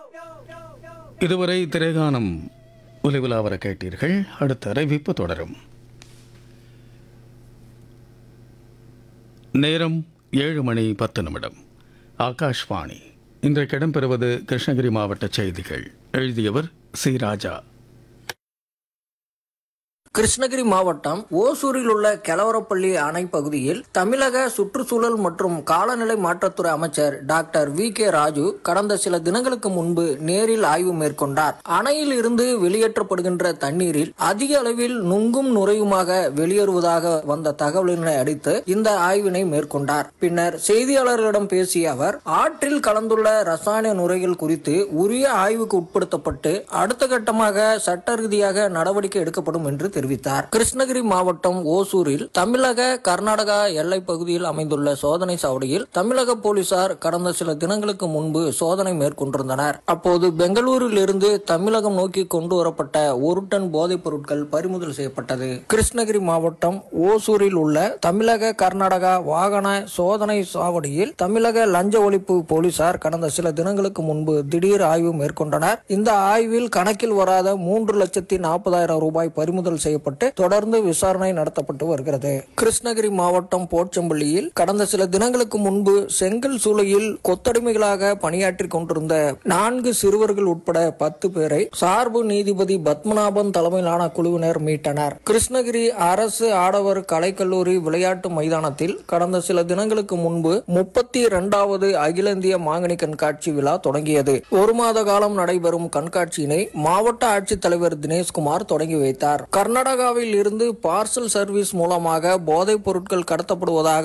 இதுவரை திரைகானம் உலவிலா வர கேட்டீர்கள் அடுத்த அறிவிப்பு தொடரும் நேரம் ஏழு மணி பத்து நிமிடம் ஆகாஷ்வாணி இன்றைக்கு இடம்பெறுவது கிருஷ்ணகிரி மாவட்ட செய்திகள் எழுதியவர் சி ராஜா கிருஷ்ணகிரி மாவட்டம் ஓசூரில் உள்ள கெலவரப்பள்ளி அணை பகுதியில் தமிழக சுற்றுச்சூழல் மற்றும் காலநிலை மாற்றத்துறை அமைச்சர் டாக்டர் வி கே ராஜு கடந்த சில தினங்களுக்கு முன்பு நேரில் ஆய்வு மேற்கொண்டார் அணையில் இருந்து வெளியேற்றப்படுகின்ற தண்ணீரில் அதிக அளவில் நுங்கும் நுரையுமாக வெளியேறுவதாக வந்த தகவலினை அடித்து இந்த ஆய்வினை மேற்கொண்டார் பின்னர் செய்தியாளர்களிடம் பேசிய அவர் ஆற்றில் கலந்துள்ள ரசாயன நுரைகள் குறித்து உரிய ஆய்வுக்கு உட்படுத்தப்பட்டு அடுத்த கட்டமாக சட்ட ரீதியாக நடவடிக்கை எடுக்கப்படும் என்று தெரிவித்தார் கிருஷ்ணகிரி மாவட்டம் ஓசூரில் தமிழக கர்நாடகா எல்லை பகுதியில் அமைந்துள்ள சோதனை சாவடியில் தமிழக போலீசார் கடந்த சில தினங்களுக்கு முன்பு சோதனை மேற்கொண்டிருந்தனர் அப்போது பெங்களூரில் இருந்து தமிழகம் நோக்கி கொண்டு வரப்பட்ட ஒரு டன் போதைப் பொருட்கள் பறிமுதல் செய்யப்பட்டது கிருஷ்ணகிரி மாவட்டம் ஓசூரில் உள்ள தமிழக கர்நாடகா வாகன சோதனை சாவடியில் தமிழக லஞ்ச ஒழிப்பு போலீசார் கடந்த சில தினங்களுக்கு முன்பு திடீர் ஆய்வு மேற்கொண்டனர் இந்த ஆய்வில் கணக்கில் வராத மூன்று லட்சத்தி நாற்பதாயிரம் ரூபாய் பறிமுதல் செய்யப்பட்டு தொடர்ந்து விசாரணை நடத்தப்பட்டு வருகிறது கிருஷ்ணகிரி மாவட்டம் போச்சம்பள்ளியில் கடந்த சில தினங்களுக்கு முன்பு செங்கல் சூளையில் கொத்தடிமைகளாக பணியாற்றி கொண்டிருந்த நான்கு சிறுவர்கள் உட்பட பத்து பேரை சார்பு நீதிபதி பத்மநாபன் தலைமையிலான குழுவினர் மீட்டனர் கிருஷ்ணகிரி அரசு ஆடவர் கலைக்கல்லூரி விளையாட்டு மைதானத்தில் கடந்த சில தினங்களுக்கு முன்பு முப்பத்தி இரண்டாவது அகில இந்திய மாங்கனி கண்காட்சி விழா தொடங்கியது ஒரு மாத காலம் நடைபெறும் கண்காட்சியினை மாவட்ட ஆட்சித்தலைவர் தினேஷ்குமார் தொடங்கி வைத்தார் கர்நாடகாவில் இருந்து பார்சல் சர்வீஸ் மூலமாக போதைப் பொருட்கள் கடத்தப்படுவதாக